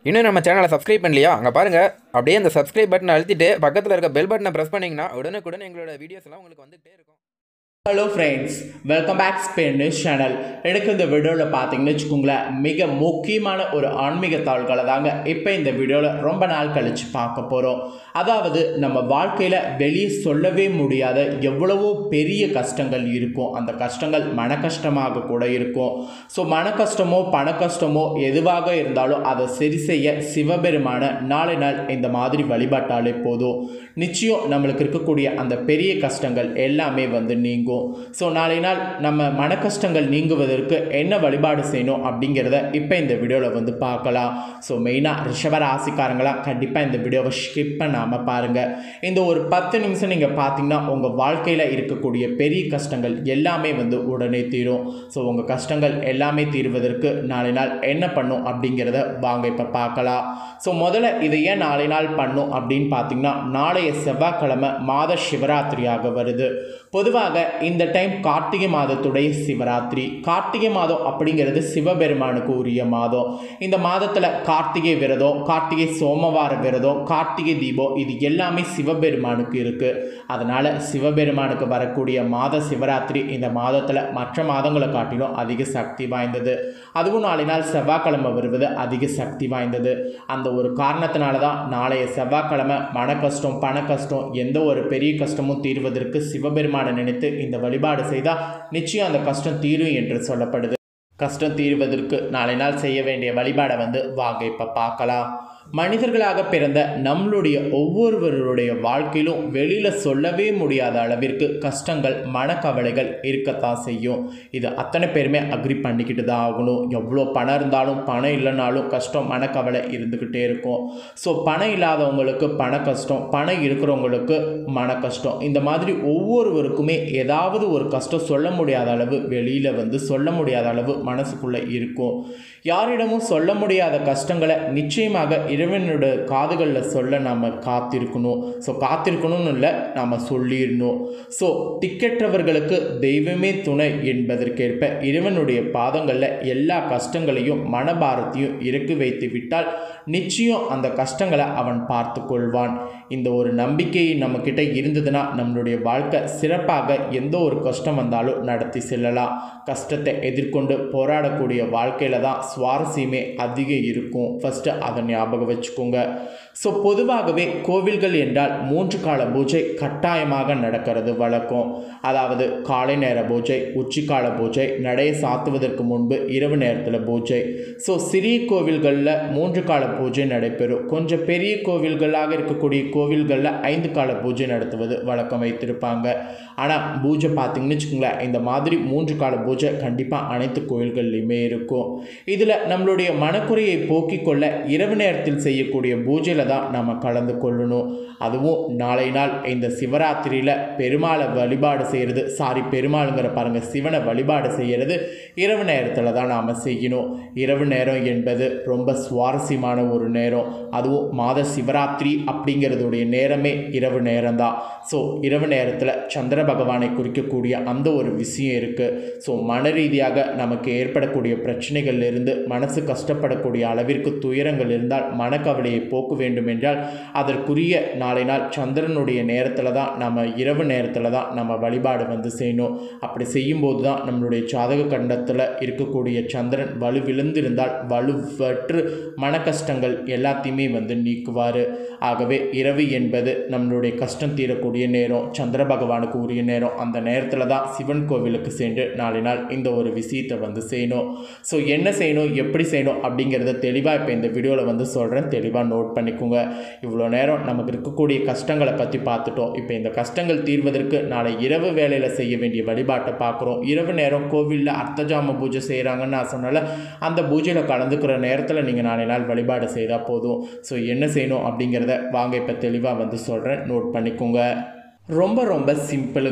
இன்னும் நம்ம சேனலை சப்ஸ்கிரைப் பண்ணலையா அங்கே பாருங்கள் அப்படியே அந்த சப்ஸ்கிரைப் பட்டனை அழுத்திட்டு பக்கத்தில் இருக்க பெல் பட்டனை ப்ரெஸ் பண்ணிங்கன்னா உடனுக்குடன் எங்களோட வீடியோஸ் எல்லாம் உங்களுக்கு வந்துகிட்டே இருக்கும் hello friends welcome back Spain news channel எனக்கு இந்த வீடியோவில் பார்த்தீங்கன்னு வச்சுக்கோங்களேன் மிக முக்கியமான ஒரு ஆன்மீக தாள்களை தாங்க இப்போ இந்த வீடியோவில் ரொம்ப நாள் கழித்து பார்க்க போகிறோம் அதாவது நம்ம வாழ்க்கையில் வெளியே சொல்லவே முடியாத எவ்வளவோ பெரிய கஷ்டங்கள் இருக்கும் அந்த கஷ்டங்கள் மன கஷ்டமாக கூட இருக்கும் ஸோ மன கஷ்டமோ பண கஷ்டமோ எதுவாக இருந்தாலும் அதை சரி செய்ய சிவபெருமான நாளை நாள் இந்த மாதிரி வழிபாட்டாலே போதும் நிச்சயம் நம்மளுக்கு இருக்கக்கூடிய அந்த பெரிய கஷ்டங்கள் எல்லாமே வந்து நீங்கும் ஸோ நாளை நாள் நம்ம மன கஷ்டங்கள் நீங்குவதற்கு என்ன வழிபாடு செய்யணும் அப்படிங்கிறத இப்போ இந்த வீடியோவில் வந்து பார்க்கலாம் ஸோ மெயினாக ரிஷப ராசிக்காரங்களாம் கண்டிப்பாக இந்த வீடியோவை ஸ்கிப் பண்ணாமல் பாருங்கள் இந்த ஒரு பத்து நிமிஷம் நீங்கள் பார்த்தீங்கன்னா உங்கள் வாழ்க்கையில் இருக்கக்கூடிய பெரிய கஷ்டங்கள் எல்லாமே வந்து உடனே தீரும் ஸோ உங்கள் கஷ்டங்கள் எல்லாமே தீர்வதற்கு நாளை நாள் என்ன பண்ணும் அப்படிங்கிறத வாங்க இப்போ பார்க்கலாம் ஸோ முதல்ல இதை ஏன் நாளை நாள் பண்ணும் அப்படின்னு பார்த்தீங்கன்னா நாளைய செவ்வாய்க்கிழமை மாத சிவராத்திரியாக வருது பொதுவாக இந்த டைம் கார்த்திகை மாதத்துடைய சிவராத்திரி கார்த்திகை மாதம் அப்படிங்கிறது சிவபெருமானுக்கு உரிய மாதம் இந்த மாதத்தில் கார்த்திகை விரதம் கார்த்திகை சோமவார விரதம் கார்த்திகை தீபம் இது எல்லாமே சிவபெருமானுக்கு இருக்குது அதனால் சிவபெருமானுக்கு வரக்கூடிய மாத சிவராத்திரி இந்த மாதத்தில் மற்ற மாதங்களை காட்டிலும் அதிக சக்தி வாய்ந்தது அதுவும் நாளை நாள் செவ்வாய்க்கிழமை வருவது அதிக சக்தி வாய்ந்தது அந்த ஒரு காரணத்தினால தான் நாளைய செவ்வாய்க்கிழமை மன கஷ்டம் பண கஷ்டம் எந்த ஒரு பெரிய கஷ்டமும் தீர்வதற்கு சிவபெருமானை நினைத்து இந்த வழிபாடு செய்தால் நிச்சயம் அந்த கஷ்டம் தீரும் என்று சொல்லப்படுது கஷ்டம் தீர்வதற்கு நாளை நாள் செய்ய வேண்டிய வழிபாடை வந்து வாங்க இப்போ பார்க்கலாம் மனிதர்களாக பிறந்த நம்மளுடைய ஒவ்வொருவருடைய வாழ்க்கையிலும் வெளியில் சொல்லவே முடியாத அளவிற்கு கஷ்டங்கள் மனக்கவலைகள் இருக்கத்தான் செய்யும் இது அத்தனை பேருமே அக்ரி பண்ணிக்கிட்டு தான் ஆகணும் எவ்வளோ பணம் இருந்தாலும் பணம் இல்லைனாலும் கஷ்டம் மனக்கவலை இருந்துக்கிட்டே இருக்கும் ஸோ பணம் இல்லாதவங்களுக்கு பண கஷ்டம் பணம் இருக்கிறவங்களுக்கு மன கஷ்டம் இந்த மாதிரி ஒவ்வொருவருக்குமே ஏதாவது ஒரு கஷ்டம் சொல்ல முடியாத அளவு வெளியில் வந்து சொல்ல முடியாத அளவு மனசுக்குள்ளே இருக்கும் யாரிடமும் சொல்ல முடியாத கஷ்டங்களை நிச்சயமாக இறைவனோட காதுகளில் சொல்ல நாம் காத்திருக்கணும் ஸோ காத்திருக்கணும்னு இல்லை நாம் சொல்லிடணும் ஸோ திக்கற்றவர்களுக்கு தெய்வமே துணை என்பதற்கேற்ப இறைவனுடைய பாதங்களில் எல்லா கஷ்டங்களையும் மனபாரத்தையும் இறக்கி வைத்து விட்டால் நிச்சயம் அந்த கஷ்டங்களை அவன் பார்த்து கொள்வான் இந்த ஒரு நம்பிக்கை நம்மக்கிட்ட இருந்ததுன்னா நம்மளுடைய வாழ்க்கை சிறப்பாக எந்த ஒரு கஷ்டம் வந்தாலும் நடத்தி செல்லலாம் கஷ்டத்தை எதிர்கொண்டு போராடக்கூடிய வாழ்க்கையில் தான் சுவாரஸ்யமே அதிகம் இருக்கும் ஃபஸ்ட்டு அதை ஞாபகம் வச்சுக்கோங்க ஸோ பொதுவாகவே கோவில்கள் என்றால் மூன்று கால பூஜை கட்டாயமாக நடக்கிறது வழக்கம் அதாவது காலை நேர பூஜை உச்சிக்கால பூஜை நடைய சாத்துவதற்கு முன்பு இரவு நேரத்தில் பூஜை ஸோ சிறிய கோவில்களில் மூன்று கால பூஜை நடைபெறும் கொஞ்சம் பெரிய கோவில்களாக இருக்கக்கூடிய கோவில்களில் ஐந்து கால பூஜை நடத்துவது வழக்கம் வைத்திருப்பாங்க ஆனால் பூஜை பார்த்திங்கன்னு வச்சுக்கோங்களேன் இந்த மாதிரி மூன்று கால பூஜை கண்டிப்பாக அனைத்து கோவில்கள்லையுமே இருக்கும் இதில் நம்மளுடைய மனக்குறையை போக்கிக் கொள்ள இரவு நேரத்தில் செய்யக்கூடிய பூஜையில் தான் நம்ம கலந்து கொள்ளணும் அதுவும் நாளை நாள் இந்த சிவராத்திரியில் பெருமாளை வழிபாடு செய்கிறது சாரி பெருமாளுங்கிற பாருங்கள் சிவனை வழிபாடு செய்கிறது இரவு நேரத்தில் தான் நாம் செய்யணும் இரவு நேரம் என்பது ரொம்ப சுவாரஸ்யமான ஒரு நேரம் அதுவும் மாத சிவராத்திரி அப்படிங்கிறதுடைய நேரமே இரவு நேரம்தான் ஸோ இரவு நேரத்தில் சந்திர பகவானை குறிக்கக்கூடிய அந்த ஒரு விஷயம் இருக்குது ஸோ மன ரீதியாக நமக்கு ஏற்படக்கூடிய பிரச்சனைகளிலிருந்து மனசு கஷ்டப்படக்கூடிய அளவிற்கு துயரங்கள் இருந்தால் மனக்கவலையை போக்க வேண்டும் என்றால் அதற்குரிய நாளை நாள் சந்திரனுடைய நேரத்தில் தான் நம்ம இரவு நேரத்தில் தான் நம்ம வழிபாடு வந்து செய்யணும் அப்படி செய்யும்போது தான் நம்மளுடைய ஜாதக கண்டத்தில் இருக்கக்கூடிய சந்திரன் வலுவிழந்திருந்தால் வலுவற்று மன கஷ்டங்கள் எல்லாத்தையுமே வந்து நீக்குவார் ஆகவே இரவு என்பது நம்மளுடைய கஷ்டம் தீரக்கூடிய நேரம் சந்திர பகவானுக்கு உரிய நேரம் அந்த நேரத்தில் தான் சிவன் கோவிலுக்கு சென்று நாளை நாள் இந்த ஒரு விஷயத்தை வந்து செய்யணும் ஸோ என்ன செய்யணும் எப்படி செய்யணும் அப்படிங்கிறத தெளிவாக இப்போ இந்த வீடியோவில் வந்து சொல்கிறேன் தெளிவாக நோட் பண்ணிக்கோங்க இவ்வளோ நேரம் நமக்கு இருக்கக்கூடிய கஷ்டங்களை பற்றி பார்த்துட்டோம் இப்போ இந்த கஷ்டங்கள் தீர்வதற்கு நாளை இரவு வேலையில் செய்ய வேண்டிய வழிபாட்டை பார்க்குறோம் இரவு நேரம் கோவிலில் அர்த்தஜாம பூஜை செய்கிறாங்கன்னு நான் சொன்னால அந்த பூஜையில் கலந்துக்கிற நேரத்தில் நீங்கள் நாளை நாள் வழிபாடு செய்தால் போதும் ஸோ என்ன செய்யணும் அப்படிங்கிறத வாங்க இப்போ தெளிவாக வந்து சொல்கிறேன் நோட் பண்ணிக்கோங்க ரொம்ப ரொம்ப சிம்பிளுங்க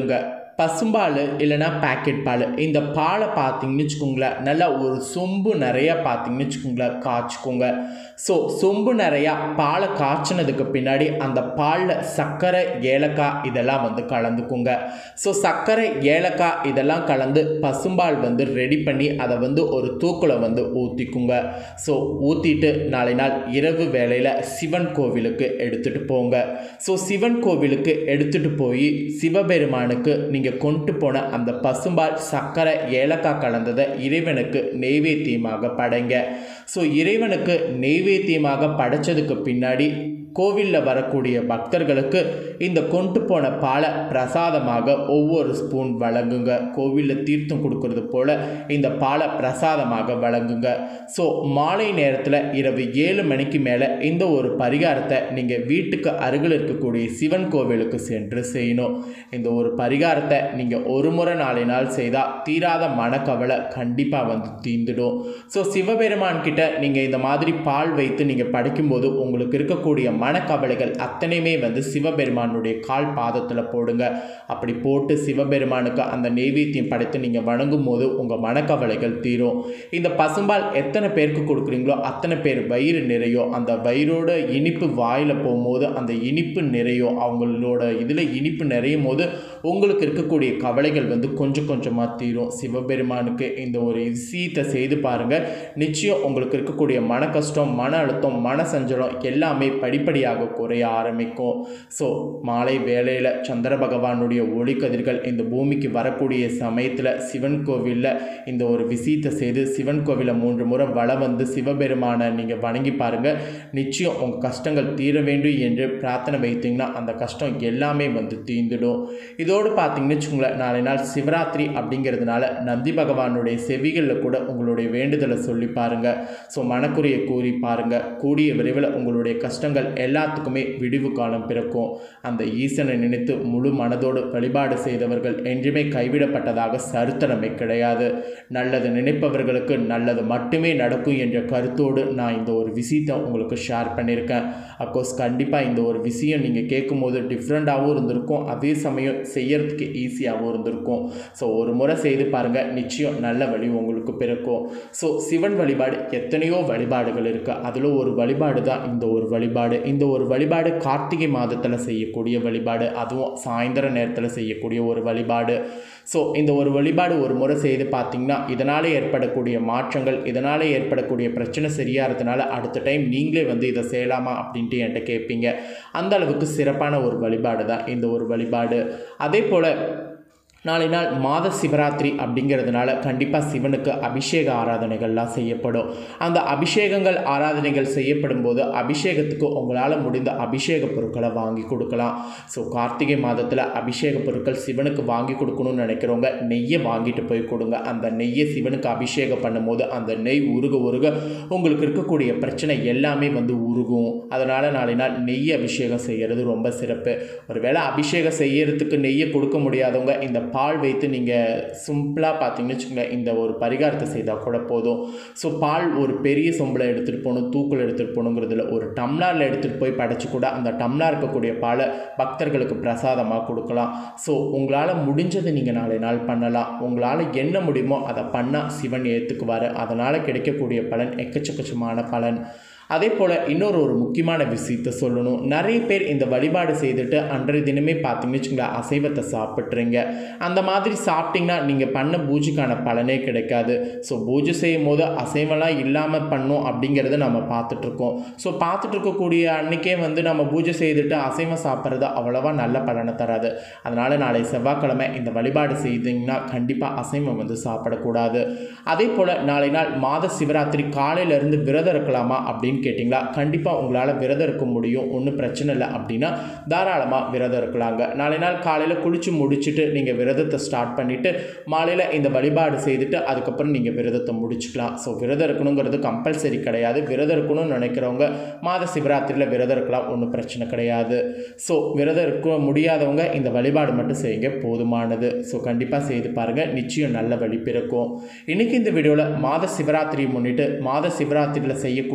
பசும்பால் இல்லைன்னா பேக்கெட் பால் இந்த பாலை பார்த்தீங்கன்னு வச்சுக்கோங்களேன் நல்லா ஒரு சொம்பு நிறையா பார்த்தீங்கன்னு வச்சுக்கோங்களேன் காய்ச்சிக்கோங்க ஸோ சொம்பு நிறையா பாலை காய்ச்சினதுக்கு பின்னாடி அந்த பாலில் சர்க்கரை ஏலக்காய் இதெல்லாம் வந்து கலந்துக்குங்க ஸோ சர்க்கரை ஏலக்காய் இதெல்லாம் கலந்து பசும்பால் வந்து ரெடி பண்ணி அதை வந்து ஒரு தூக்கில் வந்து ஊற்றிக்குங்க ஸோ ஊற்றிட்டு நாளை நாள் இரவு வேளையில் சிவன் கோவிலுக்கு எடுத்துகிட்டு போங்க ஸோ சிவன் கோவிலுக்கு எடுத்துகிட்டு போய் சிவபெருமானுக்கு நீங்கள் கொண்டு போன அந்த பசும்பால் சர்க்கரை ஏலக்காய் கலந்ததை இறைவனுக்கு நெய்வேத்தியமாக படைங்க ஸோ இறைவனுக்கு நெய்வேத்தியமாக படைச்சதுக்கு பின்னாடி கோவிலில் வரக்கூடிய பக்தர்களுக்கு இந்த கொண்டு போன பாலை பிரசாதமாக ஒவ்வொரு ஸ்பூன் வழங்குங்க கோவிலில் தீர்த்தம் கொடுக்கறது போல் இந்த பாலை பிரசாதமாக வழங்குங்க ஸோ மாலை நேரத்தில் இரவு ஏழு மணிக்கு மேலே இந்த ஒரு பரிகாரத்தை நீங்கள் வீட்டுக்கு அருகில் இருக்கக்கூடிய சிவன் கோவிலுக்கு சென்று செய்யணும் இந்த ஒரு பரிகாரத்தை நீங்கள் ஒரு முறை நாளை நாள் செய்தால் தீராத மனக்கவலை கண்டிப்பாக வந்து தீர்ந்துடும் ஸோ சிவபெருமான் கிட்ட நீங்கள் இந்த மாதிரி பால் வைத்து நீங்கள் படிக்கும்போது உங்களுக்கு இருக்கக்கூடிய மனக்கவலைகள் அத்தனையுமே வந்து சிவபெருமானுடைய கால் பாதத்தில் போடுங்க அப்படி போட்டு சிவபெருமானுக்கு அந்த நெய்வேத்தியம் படைத்து நீங்கள் வணங்கும் போது உங்கள் மனக்கவலைகள் தீரும் இந்த பசும்பால் எத்தனை பேருக்கு கொடுக்குறீங்களோ அத்தனை பேர் வயிறு நிறையும் அந்த வயிறோட இனிப்பு வாயில் போகும்போது அந்த இனிப்பு நிறையும் அவங்களோட இதில் இனிப்பு நிறையும் போது உங்களுக்கு இருக்கக்கூடிய கவலைகள் வந்து கொஞ்சம் கொஞ்சமாக தீரும் சிவபெருமானுக்கு இந்த ஒரு விஷயத்தை செய்து பாருங்கள் நிச்சயம் உங்களுக்கு இருக்கக்கூடிய மன கஷ்டம் மன அழுத்தம் மன சஞ்சலம் எல்லாமே படிப்படியாக குறைய ஆரம்பிக்கும் ஸோ மாலை வேளையில் சந்திர பகவானுடைய ஒளி கதிர்கள் இந்த பூமிக்கு வரக்கூடிய சமயத்தில் சிவன் கோவிலில் இந்த ஒரு விஷயத்தை செய்து சிவன் கோவிலை மூன்று முறை வள வந்து சிவபெருமானை நீங்கள் வணங்கி பாருங்கள் நிச்சயம் உங்கள் கஷ்டங்கள் தீர வேண்டும் என்று பிரார்த்தனை வைத்தீங்கன்னா அந்த கஷ்டம் எல்லாமே வந்து தீர்ந்துடும் இதோடு பார்த்தீங்கன்னு வச்சுக்கோங்களேன் நாளை நாள் சிவராத்திரி அப்படிங்கிறதுனால நந்தி பகவானுடைய செவிகளில் கூட உங்களுடைய வேண்டுதலை சொல்லி பாருங்கள் ஸோ மனக்குறையை கூறி பாருங்கள் கூடிய விரைவில் உங்களுடைய கஷ்டங்கள் எல்லாத்துக்குமே விடிவு காலம் பிறக்கும் அந்த ஈசனை நினைத்து முழு மனதோடு வழிபாடு செய்தவர்கள் என்றுமே கைவிடப்பட்டதாக சரித்திரமே கிடையாது நல்லது நினைப்பவர்களுக்கு நல்லது மட்டுமே நடக்கும் என்ற கருத்தோடு நான் இந்த ஒரு விஷயத்தை உங்களுக்கு ஷேர் பண்ணியிருக்கேன் அப்கோர்ஸ் கண்டிப்பாக இந்த ஒரு விஷயம் நீங்கள் கேட்கும்போது டிஃப்ரெண்ட்டாகவும் இருந்திருக்கும் அதே சமயம் செய்யறதுக்கு ஈஸியாகவும் இருந்திருக்கும் ஸோ ஒரு முறை செய்து பாருங்கள் நிச்சயம் நல்ல வழி உங்களுக்கு பிறக்கும் ஸோ சிவன் வழிபாடு எத்தனையோ வழிபாடுகள் இருக்குது அதில் ஒரு வழிபாடு தான் இந்த ஒரு வழிபாடு இந்த ஒரு வழிபாடு கார்த்திகை மாதத்தில் செய்யக்கூடிய வழிபாடு அதுவும் சாயந்தர நேரத்தில் செய்யக்கூடிய ஒரு வழிபாடு ஸோ இந்த ஒரு வழிபாடு ஒரு முறை செய்து பார்த்தீங்கன்னா இதனால் ஏற்படக்கூடிய மாற்றங்கள் இதனால் ஏற்படக்கூடிய பிரச்சனை சரியாகிறதுனால அடுத்த டைம் நீங்களே வந்து இதை செய்யலாமா அப்படின்ட்டு என்கிட்ட கேட்பீங்க அந்த அளவுக்கு சிறப்பான ஒரு வழிபாடு தான் இந்த ஒரு வழிபாடு அதே போல் நாளை நாள் மாத சிவராத்திரி அப்படிங்கிறதுனால கண்டிப்பாக சிவனுக்கு அபிஷேக ஆராதனைகள்லாம் செய்யப்படும் அந்த அபிஷேகங்கள் ஆராதனைகள் செய்யப்படும் போது அபிஷேகத்துக்கு உங்களால் முடிந்த அபிஷேக பொருட்களை வாங்கி கொடுக்கலாம் ஸோ கார்த்திகை மாதத்தில் அபிஷேக பொருட்கள் சிவனுக்கு வாங்கி கொடுக்கணும்னு நினைக்கிறவங்க நெய்யை வாங்கிட்டு போய் கொடுங்க அந்த நெய்யை சிவனுக்கு அபிஷேகம் பண்ணும்போது அந்த நெய் உருக உருக உங்களுக்கு இருக்கக்கூடிய பிரச்சனை எல்லாமே வந்து உருகும் அதனால் நாளை நாள் நெய் அபிஷேகம் செய்கிறது ரொம்ப சிறப்பு ஒருவேளை அபிஷேகம் செய்யறதுக்கு நெய்யை கொடுக்க முடியாதவங்க இந்த பால் வைத்து நீங்கள் சிம்பிளாக பார்த்தீங்கன்னு வச்சுக்கோங்களேன் இந்த ஒரு பரிகாரத்தை செய்தால் கூட போதும் ஸோ பால் ஒரு பெரிய சொம்பில் எடுத்துகிட்டு போகணும் தூக்கில் எடுத்துகிட்டு போகணுங்கிறதுல ஒரு டம்ளாரில் எடுத்துகிட்டு போய் படைச்சு கூட அந்த டம்ளார் இருக்கக்கூடிய பாலை பக்தர்களுக்கு பிரசாதமாக கொடுக்கலாம் ஸோ உங்களால் முடிஞ்சதை நீங்கள் நாளை நாள் பண்ணலாம் உங்களால் என்ன முடியுமோ அதை பண்ணால் சிவன் ஏற்றுக்குவார் அதனால் கிடைக்கக்கூடிய பலன் எக்கச்சக்கச்சமான பலன் அதே போல் இன்னொரு ஒரு முக்கியமான விஷயத்தை சொல்லணும் நிறைய பேர் இந்த வழிபாடு செய்துட்டு அன்றைய தினமே பார்த்தீங்கன்னு வச்சுங்களேன் அசைவத்தை சாப்பிட்றீங்க அந்த மாதிரி சாப்பிட்டீங்கன்னா நீங்கள் பண்ண பூஜைக்கான பலனே கிடைக்காது ஸோ பூஜை செய்யும் போது அசைவம்லாம் இல்லாமல் பண்ணும் அப்படிங்கிறத நம்ம பார்த்துட்ருக்கோம் ஸோ பார்த்துட்டு இருக்கக்கூடிய அன்னைக்கே வந்து நம்ம பூஜை செய்துட்டு அசைவம் சாப்பிட்றது அவ்வளோவா நல்ல பலனை தராது அதனால் நாளை செவ்வாய்க்கிழமை இந்த வழிபாடு செய்தீங்கன்னா கண்டிப்பாக அசைவம் வந்து சாப்பிடக்கூடாது அதே போல் நாளை நாள் மாத சிவராத்திரி காலையிலேருந்து விரதம் இருக்கலாமா அப்படின்னு கேட்டிங்களா கண்டிப்பாக உங்களால் விரதம் இருக்க முடியும் ஒன்றும் பிரச்சனை இல்லை அப்படின்னா தாராளமாக விரதம் இருக்கலாங்க நாளை நாள் காலையில் குளித்து முடிச்சுட்டு நீங்கள் விரதத்தை ஸ்டார்ட் பண்ணிவிட்டு மாலையில் இந்த வழிபாடு செய்துட்டு அதுக்கப்புறம் நீங்கள் விரதத்தை முடிச்சுக்கலாம் ஸோ விரதம் இருக்கணுங்கிறது கம்பல்சரி கிடையாது விரதம் இருக்கணும்னு நினைக்கிறவங்க மாத சிவராத்திரியில் விரதம் இருக்கலாம் ஒன்றும் பிரச்சனை கிடையாது ஸோ விரதம் இருக்க முடியாதவங்க இந்த வழிபாடு மட்டும் செய்யுங்க போதுமானது ஸோ கண்டிப்பாக செய்து பாருங்கள் நிச்சயம் நல்ல வழி பிறக்கும் இன்றைக்கி இந்த வீடியோவில் மாத சிவராத்திரியை முன்னிட்டு மாத சிவராத்திரியில் செய்யக்கூடிய மிக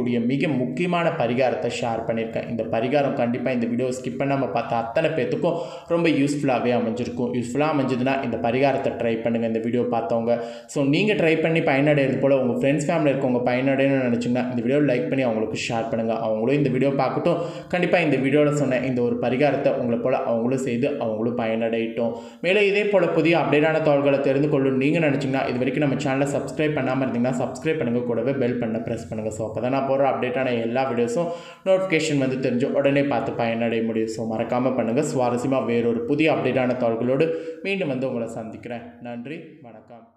மிக முக்கியமான பரிகாரத்தை ஷேர் பண்ணியிருக்கேன் இந்த பரிகாரம் கண்டிப்பாக இந்த வீடியோ ஸ்கிப் பண்ணாமல் பார்த்த அத்தனை பேத்துக்கும் ரொம்ப யூஸ்ஃபுல்லாகவே அமைஞ்சிருக்கும் யூஸ்ஃபுல்லாக அமைஞ்சதுன்னா இந்த பரிகாரத்தை ட்ரை பண்ணுங்கள் இந்த வீடியோ பார்த்தவங்க ஸோ நீங்கள் ட்ரை பண்ணி பயனடைகிறது போல் உங்கள் ஃப்ரெண்ட்ஸ் ஃபேமிலி இருக்கவங்க பயனடையணும்னு நினச்சிங்கன்னா இந்த வீடியோ லைக் பண்ணி அவங்களுக்கு ஷேர் பண்ணுங்கள் அவங்களும் இந்த வீடியோ பார்க்கட்டும் கண்டிப்பாக இந்த வீடியோவில் சொன்ன இந்த ஒரு பரிகாரத்தை உங்களை போல் அவங்களும் செய்து அவங்களும் பயனடையட்டும் மேலும் இதே போல் புதிய அப்டேட்டான தகவல்களை தெரிந்து கொள்ளும் நீங்கள் நினச்சிங்கன்னா இது வரைக்கும் நம்ம சேனலை சப்ஸ்கிரைப் பண்ணாமல் இருந்தீங்கன்னா சப்ஸ்கிரைப் பண்ணுங்கள் கூடவே பெல் பண்ண ப்ரெஸ் பண்ணுங்கள் ஸோ அப்போ தான் நான் போடுற அப்டேட்டான எல்லா வீடியோஸும் நோட்டிஃபிகேஷன் வந்து தெரிஞ்சு உடனே பார்த்து பயனடைய முடியும் ஸோ மறக்காமல் பண்ணுங்கள் சுவாரஸ்யமாக வேறொரு புதிய அப்டேட்டான தகவல்களோடு மீண்டும் வந்து உங்களை சந்திக்கிறேன் நன்றி வணக்கம்